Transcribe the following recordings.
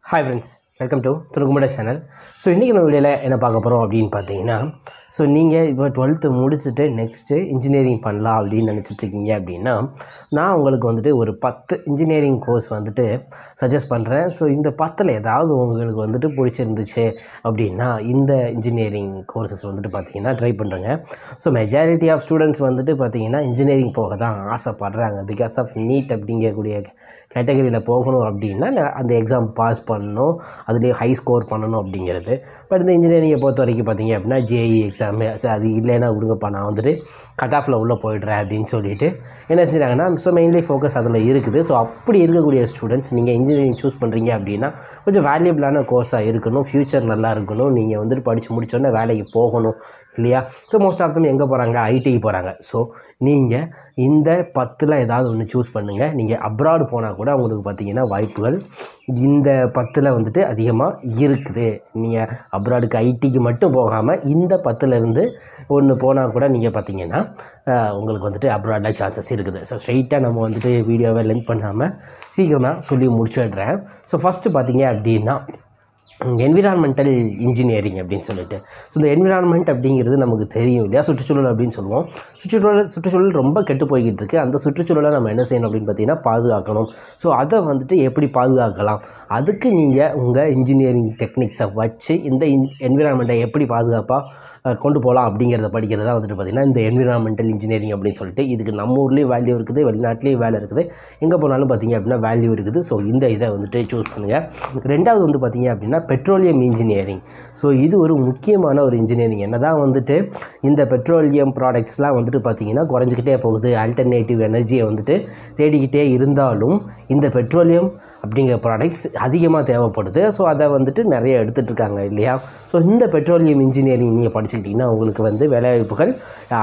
hi friends welcome to துணுக்குமுட channel so இன்றைக்கி நம்ம வீடியோவில் என்ன பார்க்க போகிறோம் அப்படின்னு பார்த்தீங்கன்னா ஸோ நீங்கள் இப்போ டுவெல்த்து முடிச்சுட்டு நெக்ஸ்ட்டு இன்ஜினியரிங் பண்ணலாம் அப்படின்னு நினச்சிட்டு இருக்கீங்க அப்படின்னா நான் உங்களுக்கு வந்துட்டு ஒரு பத்து இன்ஜினியரிங் கோர்ஸ் வந்துட்டு சஜஸ்ட் பண்ணுறேன் ஸோ இந்த பத்தில் ஏதாவது உங்களுக்கு வந்துட்டு பிடிச்சிருந்துச்சு அப்படின்னா இந்த இன்ஜினியரிங் கோர்சஸ் வந்துட்டு பார்த்தீங்கன்னா ட்ரை பண்ணுறேங்க ஸோ மெஜாரிட்டி ஆஃப் ஸ்டூடெண்ட்ஸ் வந்துட்டு பார்த்தீங்கன்னா இன்ஜினியரிங் போக தான் ஆசைப்படுறாங்க பிகாஸ் ஆஃப் நீட் அப்படிங்கக்கூடிய கேட்டகரியில் போகணும் அப்படின்னா ந- அந்த எக்ஸாம் பாஸ் பண்ணணும் அதுலேயே ஹை ஸ்கோர் பண்ணணும் அப்படிங்கிறது பட் இந்த இன்ஜினியரிங்கை பொறுத்த வரைக்கும் பார்த்தீங்க அப்படின்னா ஜேஇ எக்ஸாமு சரி அது இல்லைன்னா விடுங்கப்பா நான் வந்துட்டு கட் ஆஃபில் உள்ளே போயிடுறேன் அப்படின்னு சொல்லிட்டு என்ன செய்கிறாங்கன்னா ஸோ மெயின்லி ஃபோக்கஸ் அதில் இருக்குது ஸோ அப்படி இருக்கக்கூடிய ஸ்டூடெண்ட்ஸ் நீங்கள் இன்ஜினியரிங் சூஸ் பண்ணுறீங்க அப்படின்னா கொஞ்சம் வேல்யூபிளான கோர்ஸாக இருக்கணும் ஃப்யூச்சர் நல்லா இருக்கணும் நீங்கள் வந்துட்டு படித்து முடிச்சோடனே வேலைக்கு போகணும் இல்லையா ஸோ மோஸ்ட் ஆஃப் தம் எங்கே போகிறாங்க ஐடிக்கு போகிறாங்க ஸோ நீங்கள் இந்த பத்தில் ஏதாவது ஒன்று சூஸ் பண்ணுங்கள் நீங்கள் அப்ராட் போனால் கூட உங்களுக்கு பார்த்தீங்கன்னா வாய்ப்புகள் இந்த பத்தில் வந்துட்டு அதிகமாக இருக்குது நீங்கள் அப்ராடுக்கு ஐடிக்கு மட்டும் போகாமல் இந்த பத்துலேருந்து ஒன்று போனால் கூட நீங்கள் பார்த்தீங்கன்னா அஹ், உங்களுக்கு வந்துட்டு அப்ராடில் சான்சஸ் இருக்குது ஸோ ஸ்ட்ரெயிட்டாக நம்ம வந்துட்டு வீடியோவை லென்த் பண்ணாமல் சீக்கிரமாக சொல்லி முடிச்சிடுறேன் ஸோ ஃபஸ்ட்டு பார்த்தீங்க அப்படின்னா என்விரான்மெண்டல் இன்ஜினியரிங் அப்படின்னு சொல்லிட்டு ஸோ இந்த என்விரான்மெண்ட் அப்படிங்கிறது நமக்கு தெரியும் இல்லையா சுற்றுச்சூழல் அப்படின்னு சொல்லுவோம் சுற்றுச்சூழல் சுற்றுச்சூழல் ரொம்ப கெட்டு போய்கிட்டு இருக்கு அந்த சுற்றுச்சூழலை நம்ம என்ன செய்யணும் அப்படின்னு பார்த்தீங்கன்னா பாதுகாக்கணும் ஸோ அதை வந்துட்டு எப்படி பாதுகாக்கலாம் அதுக்கு நீங்கள் உங்கள் இன்ஜினியரிங் டெக்னிக்ஸை வச்சு இந்த என்விரான்மெண்ட்டை எப்படி பாதுகாப்பாக கொண்டு போகலாம் அப்படிங்கிறத படிக்கிறது தான் வந்துட்டு பார்த்திங்கன்னா இந்த என்விரான்மெண்டல் இன்ஜினியரிங் அப்படின்னு சொல்லிட்டு இதுக்கு நம்ம ஊர்லேயும் வேல்யூ இருக்குது வெளிநாட்டிலையும் வேலை இருக்குது எங்கே போனாலும் பார்த்தீங்க அப்படின்னா வேல்யூ இருக்குது ஸோ இந்த இதை வந்துட்டு சூஸ் பண்ணுங்கள் ரெண்டாவது வந்து பார்த்தீங்க அப்படின்னா பெட்ரோலியம் இன்ஜினியரிங் ஸோ இது ஒரு முக்கியமான ஒரு இன்ஜினியரிங் என்ன தான் வந்துட்டு இந்த பெட்ரோலியம் ப்ராடக்ட்ஸ்லாம் வந்துட்டு பார்த்தீங்கன்னா குறைஞ்சிக்கிட்டே போகுது ஆல்டர்னேட்டிவ் எனர்ஜியை வந்துட்டு தேடிக்கிட்டே இருந்தாலும் இந்த பெட்ரோலியம் அப்படிங்கிற ப்ராடக்ட்ஸ் அதிகமாக தேவைப்படுது ஸோ அதை வந்துட்டு நிறைய எடுத்துகிட்டு இருக்காங்க இல்லையா ஸோ இந்த பெட்ரோலியம் இன்ஜினியரிங் நீங்கள் படிச்சுக்கிட்டிங்கன்னா உங்களுக்கு வந்து வேலைவாய்ப்புகள்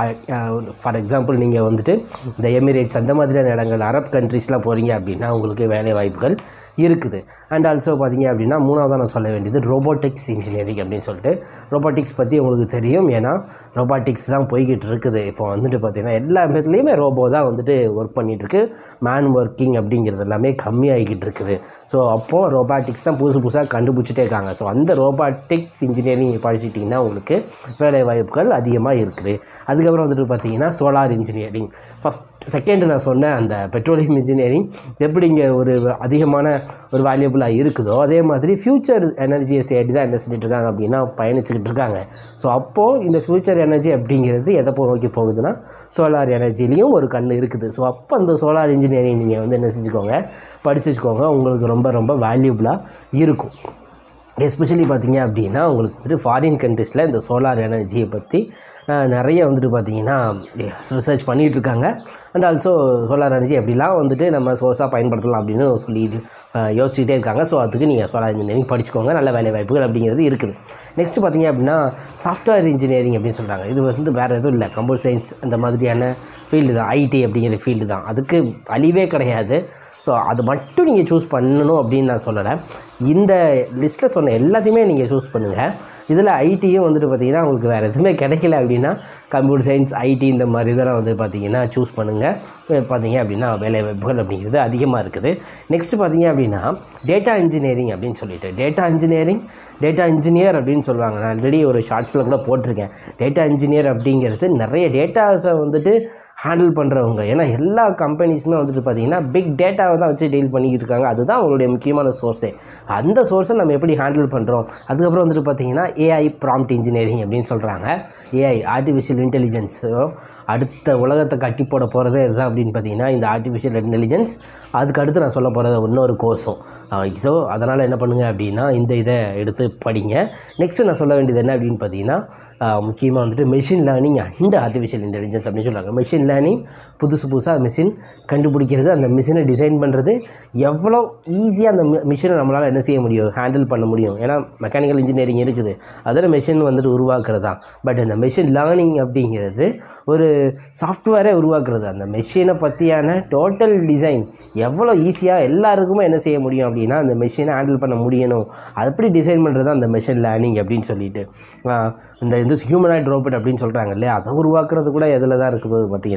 ஃபார் எக்ஸாம்பிள் நீங்கள் வந்துட்டு இந்த எமிரேட்ஸ் அந்த மாதிரியான இடங்கள் அரப் கண்ட்ரீஸ்லாம் போகிறீங்க அப்படின்னா உங்களுக்கு வேலை வாய்ப்புகள் இருக்குது அண்ட் ஆல்சோ பார்த்தீங்க அப்படின்னா மூணாவதாக நான் சொல்ல வேண்டியது ரோபோட்டிக்ஸ் இன்ஜினியரிங் அப்படின்னு சொல்லிட்டு ரோபோட்டிக்ஸ் பற்றி உங்களுக்கு தெரியும் ஏன்னா ரோபோட்டிக்ஸ் தான் போய்கிட்டு இருக்குது இப்போ வந்துட்டு பார்த்தீங்கன்னா எல்லா இடத்துலையுமே ரோபோ தான் வந்துட்டு ஒர்க் பண்ணிகிட்ருக்கு மேன் ஒர்க்கிங் அப்படிங்கிறது எல்லாமே கம்மியாகிக்கிட்டு இருக்குது ஸோ அப்போது ரோபாட்டிக்ஸ் தான் புதுசு புதுசாக கண்டுபிடிச்சிட்டே இருக்காங்க ஸோ அந்த ரோபாட்டிக்ஸ் இன்ஜினியரிங் படிச்சிட்டிங்கன்னா உங்களுக்கு வேலை வாய்ப்புகள் அதிகமாக இருக்குது அதுக்கப்புறம் வந்துட்டு பார்த்தீங்கன்னா சோலார் இன்ஜினியரிங் ஃபஸ்ட் செகண்ட் நான் சொன்ன அந்த பெட்ரோலியம் இன்ஜினியரிங் எப்படி இங்கே ஒரு அதிகமான ஒரு வேல்யூபிளாக இருக்குதோ அதே மாதிரி ஃப்யூச்சர் எனர்ஜியை தேடி தான் என்ன செஞ்சுட்டு இருக்காங்க அப்படின்னா பயணிச்சுக்கிட்டு இருக்காங்க ஸோ அப்போது இந்த ஃப்யூச்சர் எனர்ஜி அப்படிங்கிறது எதை போ நோக்கி போகுதுன்னா சோலார் எனர்ஜிலையும் ஒரு கண் இருக்குது ஸோ அப்போ அந்த சோலார் இன்ஜினியரிங் நீங்கள் வந்து என்ன செஞ்சுக்கோங்க படிச்சு வச்சுக்கோங்க உங்களுக்கு ரொம்ப ரொம்ப வேல்யூபிளாக இருக்கும் எஸ்பெஷலி பார்த்தீங்க அப்படின்னா உங்களுக்கு வந்துட்டு ஃபாரின் கண்ட்ரீஸில் இந்த சோலார் எனர்ஜியை பற்றி அஹ், நிறைய வந்துட்டு பார்த்தீங்கன்னா ரிசர்ச் பண்ணிகிட்டு இருக்காங்க அண்ட் ஆல்சோ சோலார் எனர்ஜி எப்படிலாம் வந்துட்டு நம்ம சோர்ஸாக பயன்படுத்தலாம் அப்படின்னு சொல்லி அஹ், யோசிச்சுட்டே இருக்காங்க ஸோ அதுக்கு நீங்கள் சோலார் இன்ஜினியரிங் படிச்சுக்கோங்க நல்ல வேலை வாய்ப்புகள் அப்படிங்கிறது இருக்குது நெக்ஸ்ட் பார்த்தீங்க அப்படின்னா சாஃப்ட்வேர் இன்ஜினியரிங் அப்படின்னு சொல்கிறாங்க இது வந்து வேறு எதுவும் இல்லை கம்ப்யூட்டர் சயின்ஸ் அந்த மாதிரியான ஃபீல்டு தான் ஐடி அப்படிங்கிற ஃபீல்டு தான் அதுக்கு அழிவே கிடையாது ஸோ அது மட்டும் நீங்கள் சூஸ் பண்ணணும் அப்படின்னு நான் சொல்லலை இந்த லிஸ்ட்டில் சொன்ன எல்லாத்தையுமே நீங்கள் சூஸ் பண்ணுங்கள் இதில் ஐடியும் வந்துட்டு பார்த்தீங்கன்னா உங்களுக்கு வேறு எதுவுமே கிடைக்கல அப்படின்னா கம்ப்யூட்டர் சயின்ஸ் ஐடி இந்த மாதிரி இதெல்லாம் வந்து பார்த்தீங்கன்னா சூஸ் பண்ணுங்கள் பார்த்தீங்க அப்படின்னா வேலை வாய்ப்புகள் அப்படிங்கிறது அதிகமாக இருக்குது நெக்ஸ்ட் பார்த்தீங்க அப்படின்னா டேட்டா இன்ஜினியரிங் அப்படின்னு சொல்லிட்டு டேட்டா இன்ஜினியரிங் டேட்டா இன்ஜினியர் அப்படின்னு சொல்லுவாங்க நான் ஆல்ரெடி ஒரு ஷார்ட்ஸில் கூட போட்டிருக்கேன் டேட்டா இன்ஜினியர் அப்படிங்கிறது நிறைய டேட்டாஸை வந்துட்டு ஹேண்டில் பண்ணுறவங்க ஏன்னா எல்லா கம்பெனிஸுமே வந்துட்டு பார்த்தீங்கன்னா பிக் டேட்டாவை தான் வச்சு டீல் பண்ணிக்கிட்டு இருக்காங்க அதுதான் அவங்களுடைய முக்கியமான சோர்ஸே அந்த சோர்ஸை நம்ம எப்படி ஹேண்டில் பண்ணுறோம் அதுக்கப்புறம் வந்துட்டு பார்த்தீங்கன்னா ஏஐ ப்ராம்ப்ட் இன்ஜினியரிங் அப்படின்னு சொல்கிறாங்க ஏஐ ஆர்டிஃபிஷியல் இன்டெலிஜென்ஸ் அடுத்த உலகத்தை கட்டி போட போகிறதே இதுதான் அப்படின்னு பார்த்தீங்கன்னா இந்த ஆர்டிஃபிஷியல் இன்டெலிஜென்ஸ் அதுக்கு அடுத்து நான் சொல்ல போகிறது இன்னொரு கோர்ஸும் ஸோ அதனால் என்ன பண்ணுங்க அப்படின்னா இந்த இதை எடுத்து படிங்க நெக்ஸ்ட் நான் சொல்ல வேண்டியது என்ன அப்படின்னு பார்த்தீங்கன்னா முக்கியமாக வந்துட்டு machine learning and artificial intelligence அப்படின்னு சொல்கிறாங்க மெஷின் லேர்னிங் புதுசு புதுசாக மிஷின் கண்டுபிடிக்கிறது அந்த மிஷினை டிசைன் பண்ணுறது எவ்வளோ ஈஸியாக அந்த மிஷினை நம்மளால் என்ன செய்ய முடியும் ஹேண்டில் பண்ண முடியும் ஏன்னா மெக்கானிக்கல் இன்ஜினியரிங் இருக்குது அதில் மெஷின் வந்துட்டு உருவாக்குறது தான் பட் இந்த மெஷின் லேர்னிங் அப்படிங்கிறது ஒரு சாஃப்ட்வேரே உருவாக்குறது அந்த மெஷினை பற்றியான டோட்டல் டிசைன் எவ்வளோ ஈஸியாக எல்லாருக்குமே என்ன செய்ய முடியும் அப்படின்னா அந்த மெஷினை ஹேண்டில் பண்ண முடியணும் அது எப்படி டிசைன் பண்ணுறது அந்த மெஷின் லேர்னிங் அப்படின்னு சொல்லிட்டு ஆஹ் இந்த இந்த ஹியூமனாய்ட் ரோபோட் அப்படின்னு சொல்கிறாங்க இல்லையா அதை உருவாக்குறது கூட எதில் தான் இருக்குது பார்த்தீங்கன்னா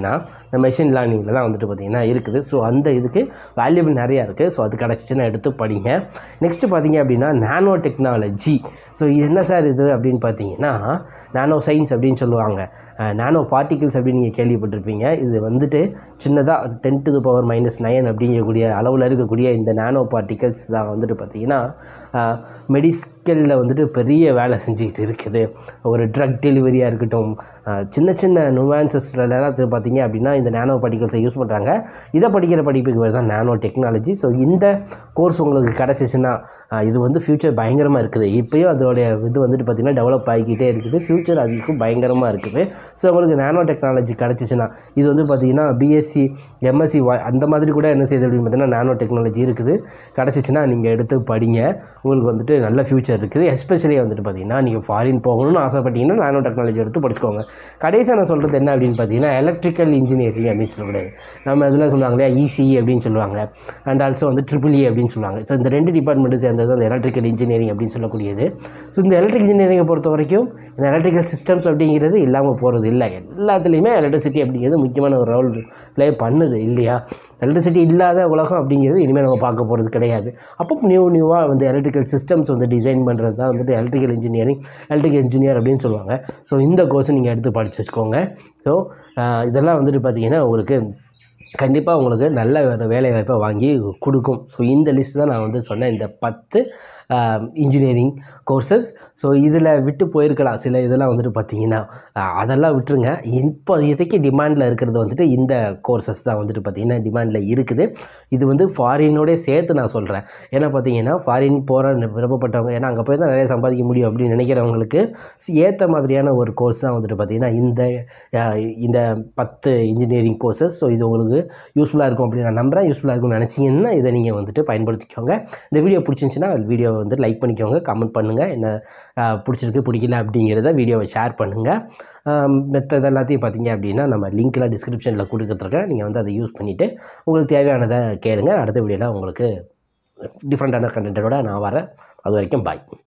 பார்த்தீங்கன்னா இந்த மெஷின் லேர்னிங்கில் தான் வந்துட்டு பார்த்தீங்கன்னா இருக்குது ஸோ அந்த இதுக்கு வேல்யூபிள் நிறையா இருக்குது ஸோ அது கிடச்சிச்சின்னா எடுத்து படிங்க நெக்ஸ்ட்டு பார்த்தீங்க அப்படின்னா நானோ டெக்னாலஜி ஸோ இது என்ன சார் இது அப்படின்னு பார்த்தீங்கன்னா நானோ சயின்ஸ் அப்படின்னு சொல்லுவாங்க நானோ பார்ட்டிகிள்ஸ் அப்படின்னு நீங்கள் கேள்விப்பட்டிருப்பீங்க இது வந்துட்டு சின்னதாக ten to power minus nine அப்படிங்கக்கூடிய அளவில் இருக்கக்கூடிய இந்த நானோ பார்ட்டிகல்ஸ் தான் வந்துட்டு பார்த்தீங்கன்னா மெடிக்கலில் வந்துட்டு பெரிய வேலை செஞ்சுக்கிட்டு இருக்குது ஒரு ட்ரக் டெலிவரியாக இருக்கட்டும் அஹ், சின்ன சின்ன நுவான்சஸ்லாம் பார்த்தீங்க அப்படின்னா இந்த நானோ பார்ட்டிகல்ஸை யூஸ் பண்ணுறாங்க இதை படிக்கிற படிப்புக்கு பேர் தான் நானோ டெக்னாலஜி ஸோ இந்த கோர்ஸ் உங்களுக்கு கிடச்சிச்சின்னா அஹ், இது வந்து ஃப்யூச்சர் பயங்கரமாக இருக்குது இப்போயும் அதோடைய இது வந்துட்டு பார்த்திங்கன்னா டெவலப் ஆகிக்கிட்டே இருக்குது ஃப்யூச்சர் அதுக்கும் பயங்கரமாக இருக்குது ஸோ உங்களுக்கு நானோ டெக்னாலஜி கிடச்சிச்சின்னா இது வந்து பார்த்திங்கன்னா பிஎஸ்சி எம்எஸ்சி அந்த மாதிரி கூட என்ன செய்யுது அப்படின்னு பார்த்தீங்கன்னா நானோ டெக்னாலஜி இருக்குது கிடச்சிச்சின்னா நீங்கள் எடுத்து படிங்க உங்களுக்கு வந்துட்டு நல்ல ஃப்யூச்சர் இருக்குது எஸ்பெஷலி வந்துட்டு பார்த்தீங்கன்னா நீங்கள் ஃபாரின் போகணும்னு ஆசைப்பட்டீங்கன்னா நானோ டெக்னாலஜி எடுத்து படிச்சுக்கோங்க கடைசியாக நான் சொல்கிறது என்ன அப்படின்னு பார்த்தீங்கன்னா எலக்ட்ரிக்கல் இன்ஜினியரிங் அப்படின்னு சொல்லக்கூடாது நம்ம இதில் சொல்லுவாங்க இல்லையா இசி அப்படின்னு சொல்லுவாங்க அண்ட் ஆல்சோ வந்து ட்ரிபிள் இ அப்படின்னு சொல்லுவாங்க ஸோ இந்த ரெண்டு டிபார்ட்மெண்ட்டு சேர்ந்தது அந்த எலக்ட்ரிக்கல் இன்ஜினியரிங் அப்படின்னு சொல்லக்கூடியது ஸோ இந்த எலக்ட்ரிக் இன்ஜினியரிங்கை பொறுத்த வரைக்கும் இந்த எலக்ட்ரிக்கல் சிஸ்டம்ஸ் அப்படிங்கிறது இல்லாமல் போகிறது இல்லை எல்லாத்துலேயுமே எலக்ட்ரிசிட்டி அப்படிங்கிறது முக்கியமான ஒரு ரோல் ப்ளே பண்ணுது இல்லையா எலக்ட்ரிசிட்டி இல்லாத உலகம் அப்படிங்கிறது இனிமேல் நம்ம பார்க்க போகிறது கிடையாது அப்போ நியூ நியூவாக வந்து எலக்ட்ரிக்கல் சிஸ்டம்ஸ் வந்து டிசைன் பண்ணுறது தான் வந்துட்டு எலக்ட்ரிக்கல் இன்ஜினியரிங் எலக்ட்ரிக்கல் இன்ஜினியர் அப்படின்னு சொல்லுவாங்க ஸோ இந்த கோர்ஸ் நீங்கள் எடுத்து படிச்சு வச்சுக்கோங்க ஸோ இதெல்லாம் வந்துட்டு பார்த்தீங்கன்னா உங்களுக்கு கண்டிப்பாக உங்களுக்கு நல்ல ஒரு வேலைவாய்ப்பை வாங்கி கொடுக்கும் ஸோ இந்த லிஸ்ட் தான் நான் வந்து சொன்னேன் இந்த பத்து இன்ஜினியரிங் கோர்சஸ் ஸோ இதில் விட்டு போயிருக்கலாம் சில இதெல்லாம் வந்துட்டு பார்த்தீங்கன்னா ஆஹ், அதெல்லாம் விட்டுருங்க இப்போ இதுக்கு டிமாண்டில் இருக்கிறது வந்துட்டு இந்த கோர்சஸ் தான் வந்துட்டு பார்த்தீங்கன்னா டிமாண்டில் இருக்குது இது வந்து ஃபாரினோடய சேர்த்து நான் சொல்கிறேன் ஏன்னா பார்த்தீங்கன்னா ஃபாரின் போகிற விருப்பப்பட்டவங்க ஏன்னா அங்கே போய் தான் நிறைய சம்பாதிக்க முடியும் அப்படின்னு நினைக்கிறவங்களுக்கு ஏற்ற மாதிரியான ஒரு கோர்ஸ் தான் வந்துட்டு பார்த்தீங்கன்னா இந்த ஆஹ், இந்த பத்து இன்ஜினியரிங் கோர்சஸ் ஸோ இது உங்களுக்கு யூஸ்ஃபுல்லாக இருக்கும் அப்படின்னு நான் நம்புகிறேன் யூஸ்ஃபுல்லாக இருக்கும்னு நினச்சிங்கன்னா இதை நீங்கள் வந்துட்டு பயன்படுத்திக்கோங்க இந்த வீடியோ பிடிச்சிருந்துச்சின்னா வீடியோ வந்து லைக் பண்ணிக்கோங்க கமெண்ட் பண்ணுங்கள் என்ன ஆஹ், பிடிச்சிருக்கு பிடிக்கல அப்படிங்கிறத வீடியோவை ஷேர் பண்ணுங்கள் மெத்தட் எல்லாத்தையும் பார்த்தீங்க அப்படின்னா நம்ம லிங்க்லாம் டிஸ்கிரிப்ஷனில் கொடுத்துருக்கேன் நீங்கள் வந்து அதை யூஸ் பண்ணிவிட்டு உங்களுக்கு தேவையானதை கேளுங்க அடுத்த வீடியோவில் உங்களுக்கு டிஃப்ரெண்ட்டான கண்டென்ட்டோட நான் வரேன் அது வரைக்கும் பாய்